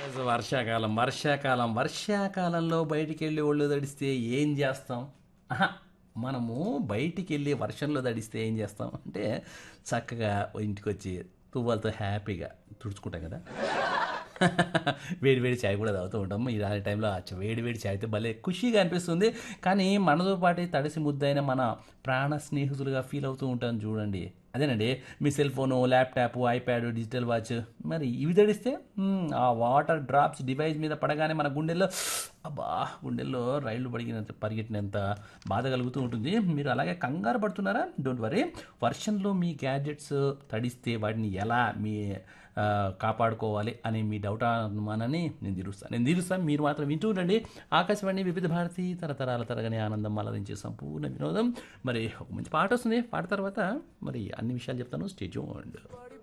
వర్షాకాలం వర్షాకాలం వర్షాకాలంలో బయటికి వెళ్ళి ఒళ్ళు తడిస్తే ఏం చేస్తాం ఆహా, మనము బయటికి వెళ్ళి వర్షంలో తడిస్తే ఏం చేస్తాం అంటే చక్కగా ఇంటికి వచ్చి తువ్వాలతో హ్యాపీగా తుడుచుకుంటాం కదా వేడి వేడి చాయ్ కూడా తాగుతూ ఉంటాము ఇలాంటి టైంలో ఆ చ- వేడి వేడి చాయ్ అయితే భలే ఖుషీగా అనిపిస్తుంది కానీ మనతో పాటు తడిసి ముద్దైన మన ప్రాణ స్నేహితులుగా ఫీల్ అవుతూ ఉంటాం చూడండి అదేనండి మీ cell phone laptop iPad digital watch మరి ఇవి తడిస్తే మ్మ్, ఆ వాటర్ డ్రాప్స్ డివైస్ మీద పడగానే మన గుండెల్లో అబ్బా గుండెల్లో రైళ్లు పడిగినంత పరిగెట్టినంత బాధ కలుగుతూ ఉంటుంది మీరు అలాగే కంగారు పడుతున్నారా డోంట్ వరీ వర్షంలో మీ గ్యాడ్జెట్స్ తడిస్తే వాటిని ఎలా మీ ఆ, కాపాడుకోవాలి అనే మీ డౌట్ అనుమానాన్ని నేను తీరుస్తాను నేను తీరుస్తాను మీరు మాత్రం వింటూ ఉండండి ఆకాశవాణి వివిధ భారతి తరతరాల తరగని ఆనందం అలరించే సంపూర్ణ వినోదం మరి ఒక మంచి పాట వస్తుంది పాట తర్వాత మరి అన్ని విషయాలు చెప్తాను స్టేజ్